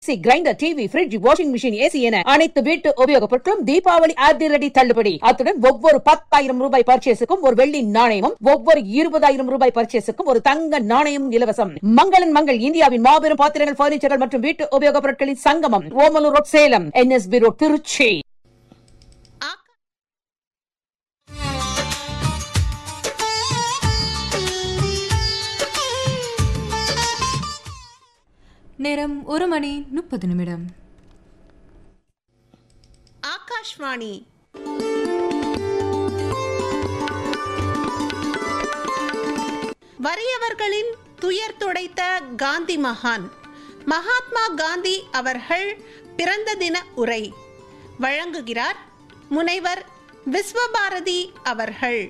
mixie grinder TV fridge washing machine AC என அனைத்து வீட்டு உபயோகப் பொருட்களும் தீபாவளி அதிரடி தள்ளுபடி அத்துடன் ஒவ்வொரு பத்தாயிரம் ரூபாய் பர்ச்சேஸுக்கும் ஒரு வெள்ளி நாணயமும் ஒவ்வொரு இருபதாயிரம் ரூபாய் பர்ச்சேஸுக்கும் ஒரு தங்க நாணயமும் இலவசம் மங்களன் மங்கள் இந்தியாவின் மாபெரும் பாத்திரங்கள் பர்னிச்சர்கள் மற்றும் வீட்டு உபயோகப் பொருட்களின் சங்கமம் Omalur road Salem NSB road Tiruchi நேரம் ஒரு மணி முப்பது நிமிடம் ஆகாஷ்வாணி வறியவர்களின் துயர் துடைத்த காந்தி மகான் மகாத்மா காந்தி அவர்கள் பிறந்த தின உரை வழங்குகிறார் முனைவர் விஸ்வபாரதி அவர்கள்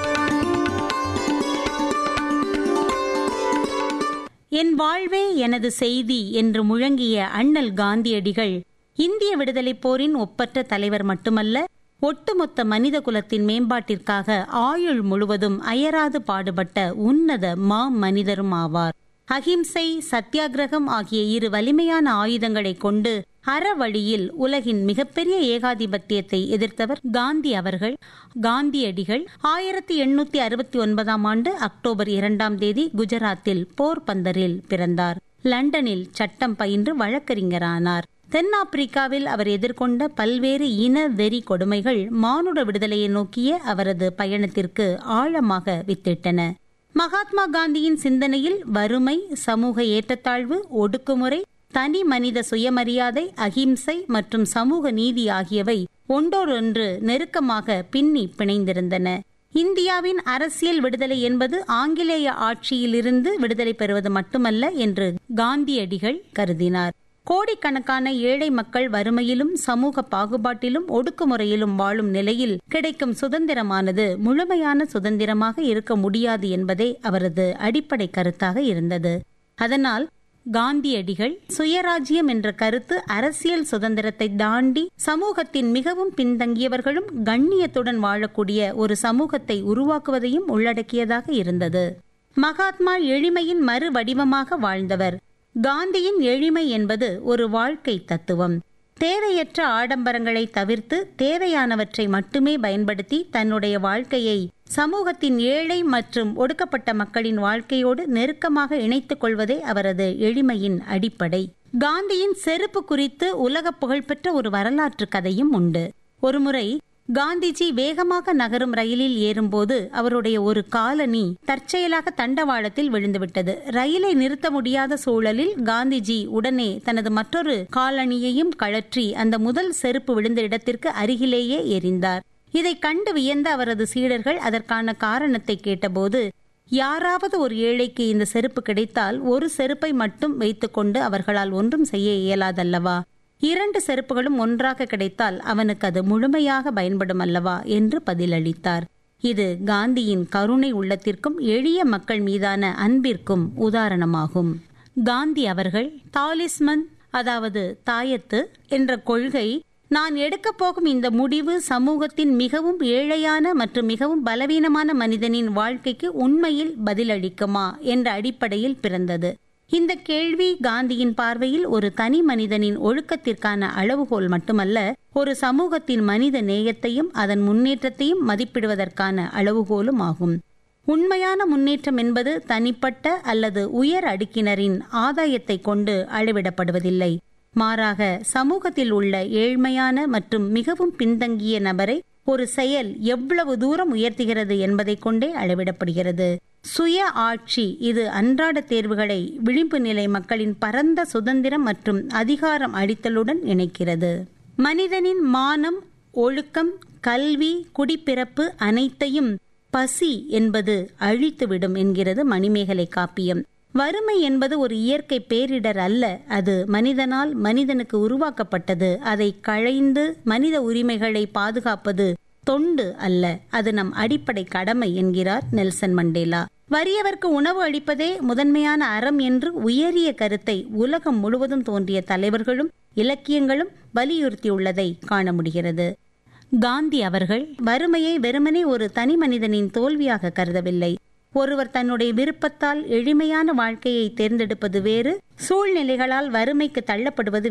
என் வாழ்வே எனது செய்தி என்று முழங்கிய அண்ணல் காந்தியடிகள் இந்திய விடுதலைப் போரின் ஒப்பற்ற தலைவர் மட்டுமல்ல ஒட்டுமொத்த மனித குலத்தின் மேம்பாட்டிற்காக ஆயுள் முழுவதும் அயராது பாடுபட்ட உன்னத மா மனிதரும் ஆவார் அகிம்சை சத்தியாகிரகம் ஆகிய இரு வலிமையான ஆயுதங்களைக் கொண்டு அறவழியில் உலகின் மிகப்பெரிய ஏகாதிபத்தியத்தை எதிர்த்தவர் காந்தி அவர்கள் காந்தியடிகள் ஆயிரத்தி எண்ணூத்தி அறுபத்தி ஒன்பதாம் ஆண்டு அக்டோபர் இரண்டாம் தேதி குஜராத்தில் போர்பந்தரில் பிறந்தார் லண்டனில் சட்டம் பயின்று வழக்கறிஞரானார் தென்னாப்பிரிக்காவில் அவர் எதிர்கொண்ட பல்வேறு இன வெறி கொடுமைகள் மானுட விடுதலையை நோக்கிய அவரது பயணத்திற்கு ஆழமாக வித்திட்டன மகாத்மா காந்தியின் சிந்தனையில் வறுமை சமூக ஏற்றத்தாழ்வு ஒடுக்குமுறை தனி மனித சுயமரியாதை அகிம்சை மற்றும் சமூக நீதி ஆகியவை ஒன்றோடொன்று நெருக்கமாக பின்னி பிணைந்திருந்தன இந்தியாவின் அரசியல் விடுதலை என்பது ஆங்கிலேய ஆட்சியிலிருந்து விடுதலை பெறுவது மட்டுமல்ல என்று காந்தியடிகள் கருதினார் கோடிக்கணக்கான ஏழை மக்கள் வறுமையிலும் சமூக பாகுபாட்டிலும் ஒடுக்குமுறையிலும் வாழும் நிலையில் கிடைக்கும் சுதந்திரமானது முழுமையான சுதந்திரமாக இருக்க முடியாது என்பதே அவரது அடிப்படை கருத்தாக இருந்தது அதனால் காந்தியடிகள் சுயராஜ்யம் என்ற கருத்து அரசியல் சுதந்திரத்தை தாண்டி சமூகத்தின் மிகவும் பின்தங்கியவர்களும் கண்ணியத்துடன் வாழக்கூடிய ஒரு சமூகத்தை உருவாக்குவதையும் உள்ளடக்கியதாக இருந்தது மகாத்மா எளிமையின் மறு வடிவமாக வாழ்ந்தவர் காந்தியின் எளிமை என்பது ஒரு வாழ்க்கை தத்துவம் தேவையற்ற ஆடம்பரங்களை தவிர்த்து தேவையானவற்றை மட்டுமே பயன்படுத்தி தன்னுடைய வாழ்க்கையை சமூகத்தின் ஏழை மற்றும் ஒடுக்கப்பட்ட மக்களின் வாழ்க்கையோடு நெருக்கமாக இணைத்துக் கொள்வதே அவரது எளிமையின் அடிப்படை காந்தியின் செருப்பு குறித்து உலக புகழ்பெற்ற ஒரு வரலாற்று கதையும் உண்டு ஒருமுறை காந்திஜி வேகமாக நகரும் ரயிலில் ஏறும்போது அவருடைய ஒரு காலனி தற்செயலாக தண்டவாளத்தில் விழுந்துவிட்டது ரயிலை நிறுத்த முடியாத சூழலில் காந்திஜி உடனே தனது மற்றொரு காலணியையும் கழற்றி அந்த முதல் செருப்பு விழுந்த இடத்திற்கு அருகிலேயே எரிந்தார் இதை கண்டு வியந்த அவரது சீடர்கள் அதற்கான காரணத்தை கேட்டபோது யாராவது ஒரு ஏழைக்கு இந்த செருப்பு கிடைத்தால் ஒரு செருப்பை மட்டும் வைத்துக்கொண்டு அவர்களால் ஒன்றும் செய்ய இயலாதல்லவா இரண்டு செருப்புகளும் ஒன்றாக கிடைத்தால் அவனுக்கு அது முழுமையாக பயன்படும் அல்லவா என்று பதிலளித்தார் இது காந்தியின் கருணை உள்ளத்திற்கும் எளிய மக்கள் மீதான அன்பிற்கும் உதாரணமாகும் காந்தி அவர்கள் தாலிஸ்மன் அதாவது தாயத்து என்ற கொள்கை நான் எடுக்கப் போகும் இந்த முடிவு சமூகத்தின் மிகவும் ஏழையான மற்றும் மிகவும் பலவீனமான மனிதனின் வாழ்க்கைக்கு உண்மையில் பதிலளிக்குமா என்ற அடிப்படையில் பிறந்தது இந்த கேள்வி காந்தியின் பார்வையில் ஒரு தனி மனிதனின் ஒழுக்கத்திற்கான அளவுகோல் மட்டுமல்ல ஒரு சமூகத்தின் மனித நேயத்தையும் அதன் முன்னேற்றத்தையும் மதிப்பிடுவதற்கான அளவுகோலும் ஆகும் உண்மையான முன்னேற்றம் என்பது தனிப்பட்ட அல்லது உயர் அடுக்கினரின் ஆதாயத்தை கொண்டு அளவிடப்படுவதில்லை மாறாக சமூகத்தில் உள்ள ஏழ்மையான மற்றும் மிகவும் பின்தங்கிய நபரை ஒரு செயல் எவ்வளவு தூரம் உயர்த்துகிறது என்பதை கொண்டே அளவிடப்படுகிறது சுய ஆட்சி இது அன்றாட தேர்வுகளை விளிம்பு நிலை மக்களின் பரந்த சுதந்திரம் மற்றும் அதிகாரம் அளித்தலுடன் இணைக்கிறது மனிதனின் மானம் ஒழுக்கம் கல்வி குடிப்பிறப்பு அனைத்தையும் பசி என்பது அழித்துவிடும் என்கிறது மணிமேகலை காப்பியம் வறுமை என்பது ஒரு இயற்கை பேரிடர் அல்ல அது மனிதனால் மனிதனுக்கு உருவாக்கப்பட்டது அதை களைந்து மனித உரிமைகளை பாதுகாப்பது தொண்டு அல்ல அது நம் அடிப்படை கடமை என்கிறார் நெல்சன் மண்டேலா வறியவர்க்கு உணவு அளிப்பதே முதன்மையான அறம் என்று உயரிய கருத்தை உலகம் முழுவதும் தோன்றிய தலைவர்களும் இலக்கியங்களும் வலியுறுத்தியுள்ளதை காண முடிகிறது காந்தி அவர்கள் வறுமையை வெறுமனே ஒரு தனி மனிதனின் தோல்வியாக கருதவில்லை ஒருவர் தன்னுடைய விருப்பத்தால் எளிமையான வாழ்க்கையை தேர்ந்தெடுப்பது வேறு சூழ்நிலைகளால் வறுமைக்கு தள்ளப்படுவது